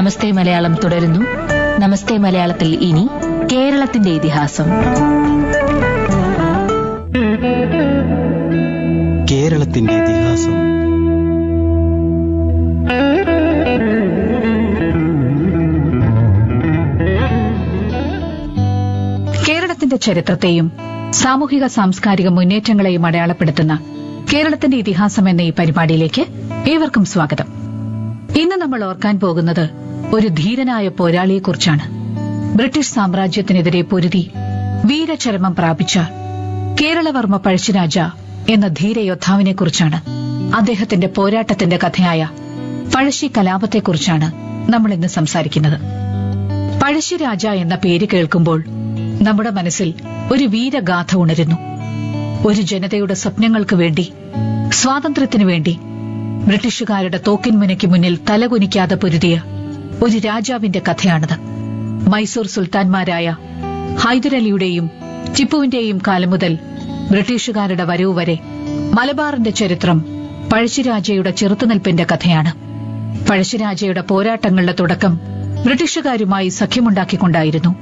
നമസ്തേ മലയാളം തുടരുന്നു നമസ്തേ മലയാളത്തിൽ ഇനി കേരളത്തിന്റെ ഇതിഹാസം കേരളത്തിന്റെ ഇതിഹാസം കേരളത്തിന്റെ ചരിത്രത്തെയും സാമൂഹിക സാംസ്കാരിക മുന്നേറ്റങ്ങളെയും അടയാളപ്പെടുത്തുന്ന കേരളത്തിന്റെ ഇതിഹാസം എന്ന ഈ പരിപാടിയിലേക്ക് ഏവർക്കും സ്വാഗതം ഇന്ന് നമ്മൾ ഓർക്കാൻ പോകുന്നത് ഒരു ധീരനായ പോരാളിയെക്കുറിച്ചാണ് ബ്രിട്ടീഷ് സാമ്രാജ്യത്തിനെതിരെ പൊരുതി വീരചരമം പ്രാപിച്ച കേരളവർമ്മ പഴശ്ശിരാജ എന്ന ധീരയോദ്ധാവിനെക്കുറിച്ചാണ് അദ്ദേഹത്തിന്റെ പോരാട്ടത്തിന്റെ കഥയായ പഴശ്ശി കലാപത്തെക്കുറിച്ചാണ് നമ്മൾ ഇന്ന് സംസാരിക്കുന്നത് പഴശ്ശിരാജ എന്ന പേര് കേൾക്കുമ്പോൾ നമ്മുടെ മനസ്സിൽ ഒരു വീരഗാഥ ഉണരുന്നു ഒരു ജനതയുടെ സ്വപ്നങ്ങൾക്ക് വേണ്ടി സ്വാതന്ത്ര്യത്തിനു വേണ്ടി ബ്രിട്ടീഷുകാരുടെ തോക്കിൻ മുനയ്ക്ക് മുന്നിൽ തലകുനിക്കാതെ പൊരുതിയ ഒരു രാജാവിന്റെ കഥയാണിത് മൈസൂർ സുൽത്താൻമാരായ ഹൈദരലിയുടെയും ടിപ്പുവിന്റെയും കാലം മുതൽ ബ്രിട്ടീഷുകാരുടെ വരവ് വരെ മലബാറിന്റെ ചരിത്രം പഴശ്ശിരാജയുടെ ചെറുത്തുനിൽപ്പിന്റെ കഥയാണ് പഴശ്ശിരാജയുടെ പോരാട്ടങ്ങളുടെ തുടക്കം ബ്രിട്ടീഷുകാരുമായി സഖ്യമുണ്ടാക്കിക്കൊണ്ടായിരുന്നു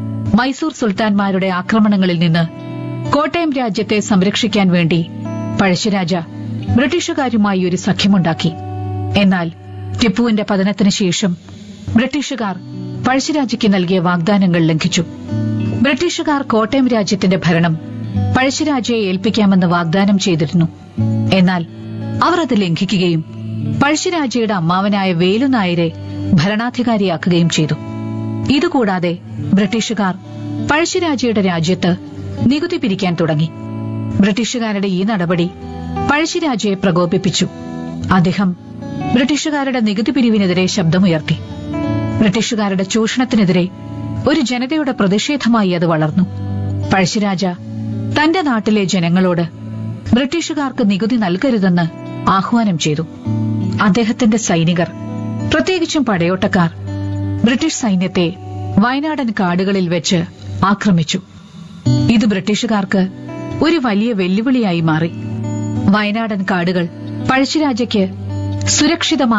മൈസൂർ സുൽത്താൻമാരുടെ ആക്രമണങ്ങളിൽ നിന്ന് കോട്ടയം രാജ്യത്തെ സംരക്ഷിക്കാൻ വേണ്ടി പഴശ്ശിരാജ ബ്രിട്ടീഷുകാരുമായി ഒരു സഖ്യമുണ്ടാക്കി എന്നാൽ ടിപ്പുവിന്റെ പതനത്തിന് ശേഷം ബ്രിട്ടീഷുകാർ പഴശ്ശിരാജയ്ക്ക് നൽകിയ വാഗ്ദാനങ്ങൾ ലംഘിച്ചു ബ്രിട്ടീഷുകാർ കോട്ടയം രാജ്യത്തിന്റെ ഭരണം പഴശ്ശിരാജയെ ഏൽപ്പിക്കാമെന്ന് വാഗ്ദാനം ചെയ്തിരുന്നു എന്നാൽ അവർ അത് ലംഘിക്കുകയും പഴശ്ശിരാജയുടെ അമ്മാവനായ വേലുനായരെ ഭരണാധികാരിയാക്കുകയും ചെയ്തു ഇതുകൂടാതെ ബ്രിട്ടീഷുകാർ പഴശ്ശിരാജയുടെ രാജ്യത്ത് നികുതി പിരിക്കാൻ തുടങ്ങി ബ്രിട്ടീഷുകാരുടെ ഈ നടപടി പഴശ്ശിരാജയെ പ്രകോപിപ്പിച്ചു അദ്ദേഹം ബ്രിട്ടീഷുകാരുടെ നികുതി പിരിവിനെതിരെ ശബ്ദമുയർത്തി ബ്രിട്ടീഷുകാരുടെ ചൂഷണത്തിനെതിരെ ഒരു ജനതയുടെ പ്രതിഷേധമായി അത് വളർന്നു പഴശ്ശിരാജ തന്റെ നാട്ടിലെ ജനങ്ങളോട് ബ്രിട്ടീഷുകാർക്ക് നികുതി നൽകരുതെന്ന് ആഹ്വാനം ചെയ്തു അദ്ദേഹത്തിന്റെ സൈനികർ പ്രത്യേകിച്ചും പടയോട്ടക്കാർ ബ്രിട്ടീഷ് സൈന്യത്തെ വയനാടൻ കാടുകളിൽ വെച്ച് ആക്രമിച്ചു ഇത് ബ്രിട്ടീഷുകാർക്ക് ഒരു വലിയ വെല്ലുവിളിയായി മാറി വയനാടൻ കാടുകൾ പഴശ്ശിരാജയ്ക്ക് സുരക്ഷിതമായ